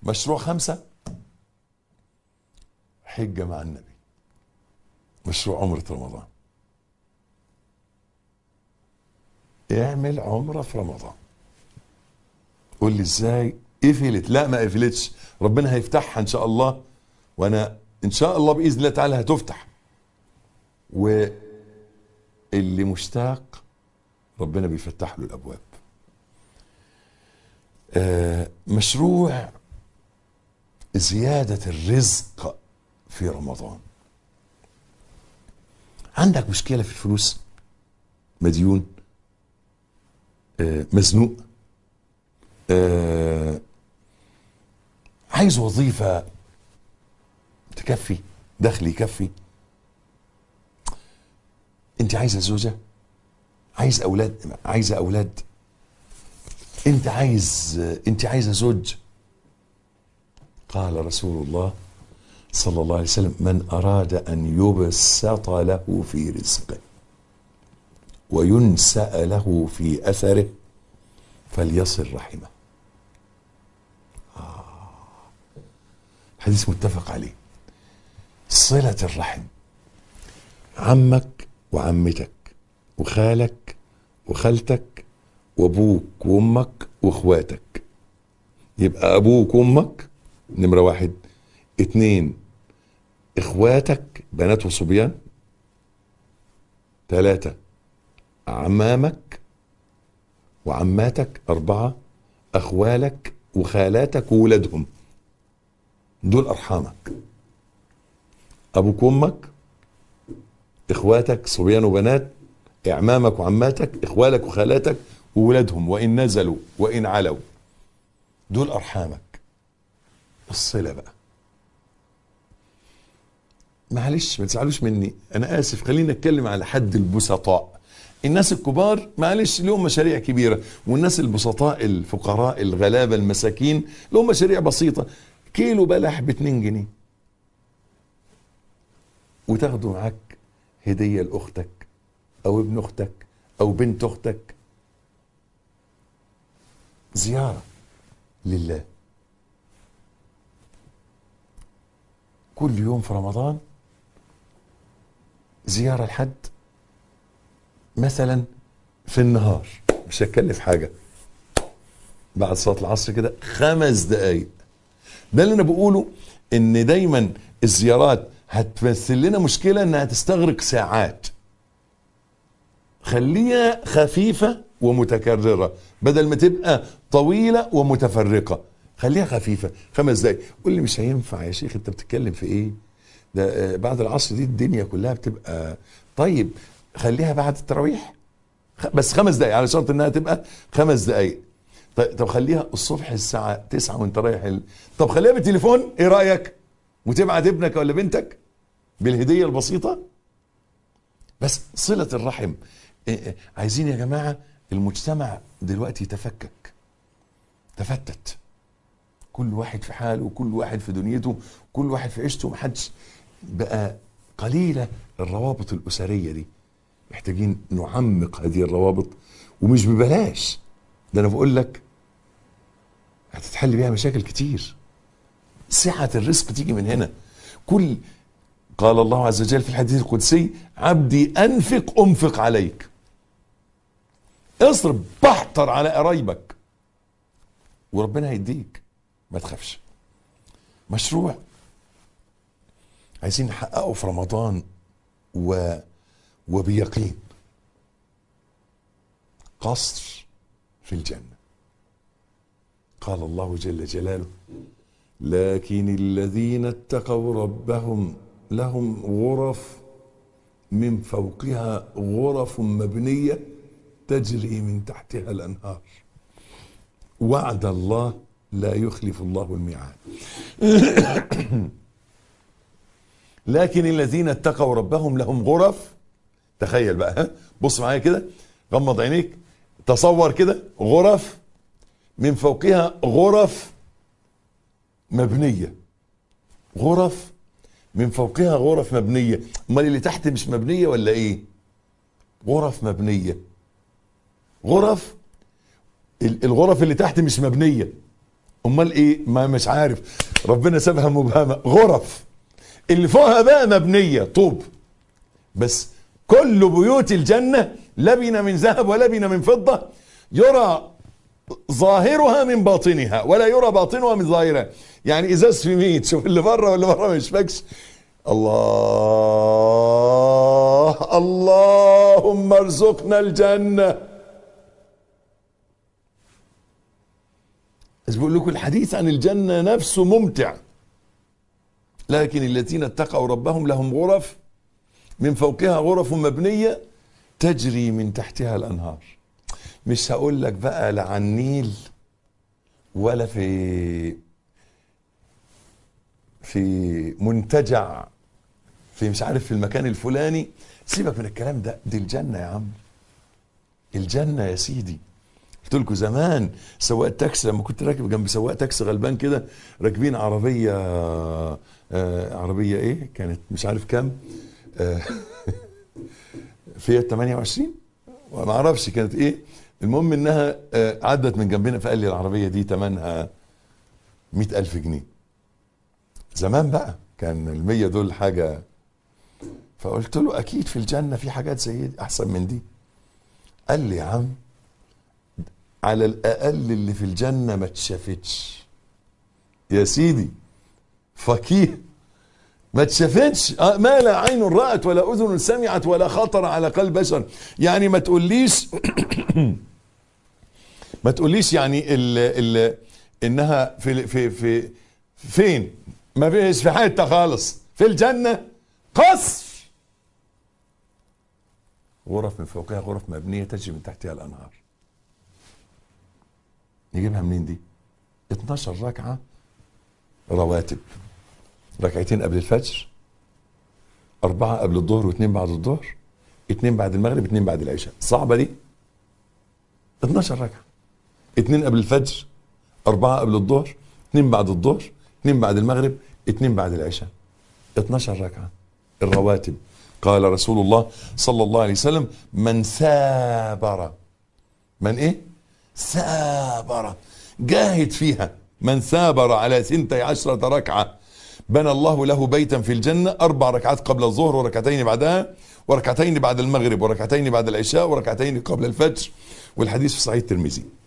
مشروع خمسة حجة مع النبي مشروع عمرة رمضان اعمل عمرة في رمضان قول لي ازاي قفلت لا ما قفلتش ربنا هيفتحها ان شاء الله وانا ان شاء الله باذن الله تعالى هتفتح واللي مشتاق ربنا بيفتح له الابواب آه، مشروع زيادة الرزق في رمضان عندك مشكلة في الفلوس مديون آه، مزنوق آه، عايز وظيفة تكفي دخل يكفي انت عايزة زوجة عايز اولاد عايزة اولاد انت عايز انت عايزة زوج قال رسول الله صلى الله عليه وسلم من اراد ان يبسط له في رزقه وينسأ له في اثره فليصل رحمه حديث متفق عليه صلة الرحم عمك وعمتك وخالك وخالتك وابوك وامك واخواتك يبقى ابوك وامك نمرة واحد اتنين اخواتك بنات وصبيان ثلاثة عمامك وعماتك أربعة أخوالك وخالاتك وولادهم دول أرحامك أبوك وأمك إخواتك صبيان وبنات إعمامك وعماتك إخوالك وخالاتك وولادهم وإن نزلوا وإن علوا دول أرحامك الصلة بقى معلش ما تزعلوش مني أنا آسف خليني أتكلم على حد البسطاء الناس الكبار معلش لهم مشاريع كبيرة والناس البسطاء الفقراء الغلابة المساكين لهم مشاريع بسيطة كيلو بلح ب 2 جنيه وتاخده معاك هدية لأختك أو ابن أختك أو بنت أختك زيارة لله كل يوم في رمضان زيارة لحد مثلا في النهار مش هتكلف حاجة بعد صلاة العصر كده خمس دقايق ده اللي انا بقوله ان دايما الزيارات هتمثل لنا مشكلة انها تستغرق ساعات خليها خفيفة ومتكررة بدل ما تبقى طويلة ومتفرقة خليها خفيفة خمس دقايق قول لي مش هينفع يا شيخ انت بتتكلم في ايه ده آه، بعد العصر دي الدنيا كلها بتبقى طيب خليها بعد التراويح خ- بس خمس دقايق على شرط انها تبقى خمس دقايق طيب طب خليها الصبح الساعة 9 وانت رايح ال... طب خليها بالتليفون ايه رأيك وتبعت ابنك ولا بنتك بالهدية البسيطة بس صلة الرحم إيه إيه، عايزين يا جماعة المجتمع دلوقتي يتفكك تفتت كل واحد في حاله وكل واحد في دنيته كل واحد في عيشته محدش بقى قليلة الروابط الأسرية دي محتاجين نعمق هذه الروابط ومش ببلاش ده أنا بقول لك هتتحل بيها مشاكل كتير سعة الرزق تيجي من هنا كل قال الله عز وجل في الحديث القدسي عبدي أنفق أنفق عليك اصرف بحتر على قرايبك وربنا هيديك ما تخافش مشروع عايزين نحققه في رمضان و وبيقين قصر في الجنة قال الله جل جلاله لكن الذين اتقوا ربهم لهم غرف من فوقها غرف مبنية تجري من تحتها الأنهار وعد الله لا يخلف الله الميعاد لكن الذين اتقوا ربهم لهم غرف تخيل بقى ها بص معايا كده غمض عينيك تصور كده غرف من فوقها غرف مبنية غرف من فوقها غرف مبنية امال اللي تحت مش مبنية ولا ايه غرف مبنية غرف ال- الغرف اللي تحت مش مبنية امال ايه ما مش عارف ربنا سابها مبهمه غرف اللي فوقها بقى مبنيه طوب بس كل بيوت الجنه لبن من ذهب ولبن من فضه يرى ظاهرها من باطنها ولا يرى باطنها من ظاهرها يعني ازاز في مين شوف اللي بره واللي بره ما يشبكش الله اللهم ارزقنا الجنه بس بقول لكم الحديث عن الجنة نفسه ممتع لكن الذين اتقوا ربهم لهم غرف من فوقها غرف مبنية تجري من تحتها الأنهار مش هقول لك بقى لا عن النيل ولا في في منتجع في مش عارف في المكان الفلاني سيبك من الكلام ده دي الجنة يا عم الجنة يا سيدي قلت لكم زمان سواق تاكسي لما كنت راكب جنب سواق تاكسي غلبان كده راكبين عربيه آه عربيه ايه كانت مش عارف كام آه فيات 28 وما اعرفش كانت ايه المهم انها آه عدت من جنبنا فقال لي العربيه دي ثمنها 100000 جنيه زمان بقى كان ال 100 دول حاجه فقلت له اكيد في الجنه في حاجات زي دي احسن من دي قال لي يا عم على الاقل اللي في الجنه ما اتشافتش يا سيدي فقيه ما اتشافتش آه، ما لا عين رأت ولا أذن سمعت ولا خطر على قلب بشر يعني ما تقوليش ما تقوليش يعني ال ال انها في في في فين ما فيش في حته خالص في الجنه قصر غرف من فوقها غرف مبنيه تجري من تحتها الانهار نجيبها منين دي 12 ركعة رواتب ركعتين قبل الفجر أربعة قبل الظهر واثنين بعد الظهر اثنين بعد المغرب اثنين بعد العشاء صعبة دي 12 ركعة اثنين قبل الفجر أربعة قبل الظهر اثنين بعد الظهر اثنين بعد المغرب اثنين بعد العشاء 12 ركعة الرواتب قال رسول الله صلى الله عليه وسلم من سابر من ايه ثابر جاهد فيها من ثابر على ثنتي عشرة ركعة بنى الله له بيتا في الجنة أربع ركعات قبل الظهر وركعتين بعدها وركعتين بعد المغرب وركعتين بعد العشاء وركعتين قبل الفجر والحديث في صحيح الترمذي